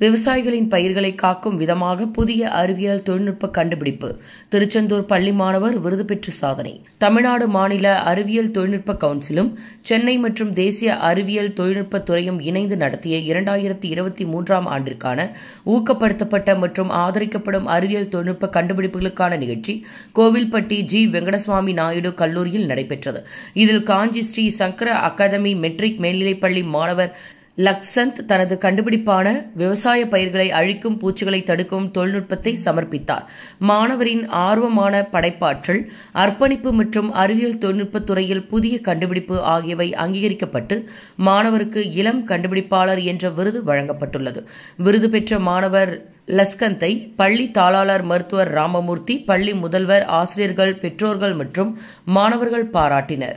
விவசாயிகளின் பயிர்களை காக்கும் விதமாக புதிய அறிவியல் தொழில்நுட்ப கண்டுபிடிப்பு திருச்செந்தூர் பள்ளி மாணவர் விருது பெற்று சாதனை தமிழ்நாடு மாநில அறிவியல் தொழில்நுட்ப கவுன்சிலும் சென்னை மற்றும் தேசிய அறிவியல் தொழில்நுட்ப துறையும் இணைந்து நடத்திய இரண்டாயிரத்தி இருபத்தி மூன்றாம் ஆண்டிற்கான ஊக்கப்படுத்தப்பட்ட மற்றும் ஆதரிக்கப்படும் அறிவியல் தொழில்நுட்ப கண்டுபிடிப்புகளுக்கான நிகழ்ச்சி கோவில்பட்டி ஜி வெங்கடசுவாமி நாயுடு கல்லூரியில் நடைபெற்றது இதில் காஞ்சி ஸ்ரீ சங்கர அகாதமி மெட்ரிக் மேல்நிலைப்பள்ளி மாணவர் லக்சந்த் தனது கண்டுபிடிப்பான விவசாய பயிர்களை அழிக்கும் பூச்சிகளை தடுக்கும் தொழில்நுட்பத்தை சமர்ப்பித்தார் மாணவரின் ஆர்வமான படைப்பாற்றல் அர்ப்பணிப்பு மற்றும் அறிவியல் தொழில்நுட்பத் துறையில் புதிய கண்டுபிடிப்பு ஆகியவை அங்கீகரிக்கப்பட்டு மாணவருக்கு இளம் கண்டுபிடிப்பாளர் என்ற விருது வழங்கப்பட்டுள்ளது விருது பெற்ற மாணவர் லஸ்கந்தை பள்ளி தாளாளர் மருத்துவர் ராமமூர்த்தி பள்ளி முதல்வர் ஆசிரியர்கள் பெற்றோர்கள் மற்றும் மாணவர்கள் பாராட்டினர்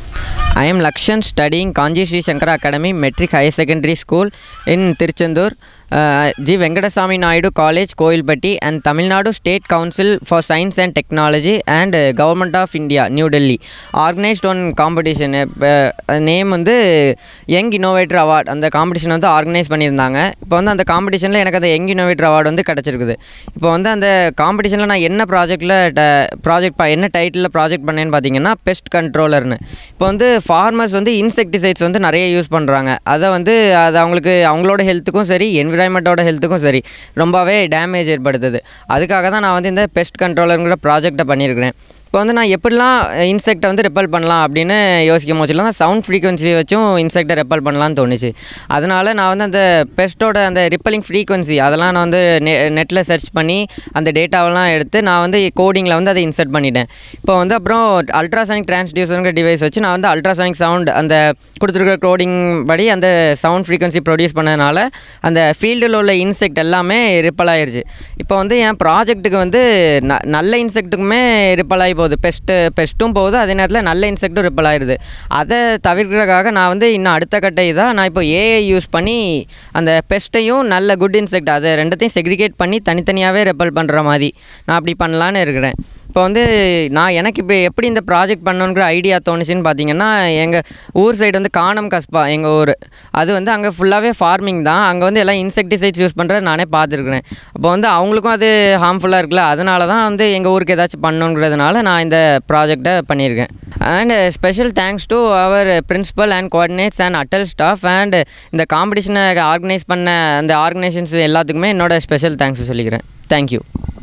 I am Lakshan studying Kanji Sri Shankara Academy Metric Higher Secondary School in Tirchandur, uh, G. Venkadasamy Naidu College, Koilpatti and Tamil Nadu State Council for Science and Technology and uh, Government of India, New Delhi organized one competition. Name வந்து young innovator award அந்த competition வந்து organise பண்ணியிருந்தாங்க இப்போ வந்து அந்த காம்படிஷனில் எனக்கு அந்த யங் இன்னோவேட்டர் அவார்டு வந்து கிடச்சிருக்குது இப்போ வந்து அந்த காம்படிஷனில் நான் என்ன ப்ராஜெக்டில் ப்ராஜெக்ட் என்ன டைட்டிலில் ப்ராஜெக்ட் பண்ணேன்னு பார்த்தீங்கன்னா பெஸ்ட் கண்ட்ரோலர்னு இப்போ வந்து ஃபார்மர்ஸ் வந்து இன்செக்டிசைட்ஸ் வந்து நிறைய யூஸ் பண்ணுறாங்க அதை வந்து அது அவங்களுக்கு அவங்களோட ஹெல்த்துக்கும் சரி என்விரான்மெண்ட்டோட ஹெல்த்துக்கும் சரி ரொம்பவே டேமேஜ் ஏற்படுத்துது அதுக்காக தான் நான் வந்து இந்த பெஸ்ட் கண்ட்ரோலருங்கிற ப்ராஜெக்டை பண்ணியிருக்கிறேன் இப்போ வந்து நான் எப்படிலாம் இன்செக்டை வந்து ரெப்பல் பண்ணலாம் அப்படின்னு யோசிக்கும் போச்சுல தான் சவுண்ட் ஃப்ரீக்வன்சி வச்சும் இன்செக்டை ரெப்பல் பண்ணலான்னு தோணுச்சு அதனால் நான் வந்து அந்த பெஸ்ட்டோட அந்த ரிப்பலிங் ஃப்ரீக்வன்சி அதெல்லாம் நான் வந்து நெ நெட்டில் சர்ச் பண்ணி அந்த டேட்டாவெல்லாம் எடுத்து நான் வந்து கோடிங்கில் வந்து அதை இன்சர்ட் பண்ணிட்டேன் இப்போ வந்து அப்புறம் அல்ட்ராசானிக் டிரான்ஸ்டியூசருங்கிற டிவைஸ் வச்சு நான் வந்து அல்ட்ராசானிக் சவுண்ட் அந்த கொடுத்துருக்க கோடிங் படி அந்த சவுண்ட் ஃப்ரீக்வன்சி ப்ரொடியூஸ் பண்ணதுனால அந்த ஃபீல்டில் உள்ள இன்செக்ட் எல்லாமே ரிப்பல் ஆயிடுச்சு இப்போ வந்து என் ப்ராஜெக்ட்டுக்கு வந்து ந நல்ல இன்செக்ட்டுக்குமே ரிப்பல் ஆகி போகுது பெஸ்ட்டு பெஸ்ட்டும் போகுது அதே நேரத்தில் நல்ல இன்செக்ட்டும் ரிப்பல் ஆயிடுது அதை தவிர்க்கிறதுக்காக நான் வந்து இன்னும் அடுத்த கட்ட இதாக நான் இப்போ ஏஐ யூஸ் பண்ணி அந்த பெஸ்ட்டையும் நல்ல குட் இன்செக்ட் அதை ரெண்டுத்தையும் செக்ரிகேட் பண்ணி தனித்தனியாகவே ரெப்பல் பண்ணுற மாதிரி நான் அப்படி பண்ணலான்னு இருக்கிறேன் இப்போ வந்து நான் எனக்கு இப்போ எப்படி இந்த ப்ராஜெக்ட் பண்ணணுங்கிற ஐடியா தோணுச்சுன்னு பார்த்தீங்கன்னா எங்கள் ஊர் சைடு வந்து காணம் கஸ்பா எங்கள் ஊர் அது வந்து அங்கே ஃபுல்லாகவே ஃபார்மிங் தான் அங்கே வந்து எல்லாம் இன்செக்டிசைட்ஸ் யூஸ் பண்ணுறது நானே பார்த்துருக்குறேன் அப்போ வந்து அவங்களுக்கும் அது ஹார்ம்ஃபுல்லாக இருக்குல்ல அதனால தான் வந்து எங்கள் ஊருக்கு ஏதாச்சும் பண்ணணுங்கிறதுனால நான் இந்த ப்ராஜெக்டை பண்ணியிருக்கேன் and special thanks to our principal and coordinates and Atal staff and இந்த காம்படிஷனை ஆர்கனைஸ் பண்ண அந்த ஆர்கனைசேஷன்ஸ் எல்லாத்துக்குமே என்னோட ஸ்பெஷல் தேங்க்ஸ் சொல்லிக்கிறேன் தேங்க்யூ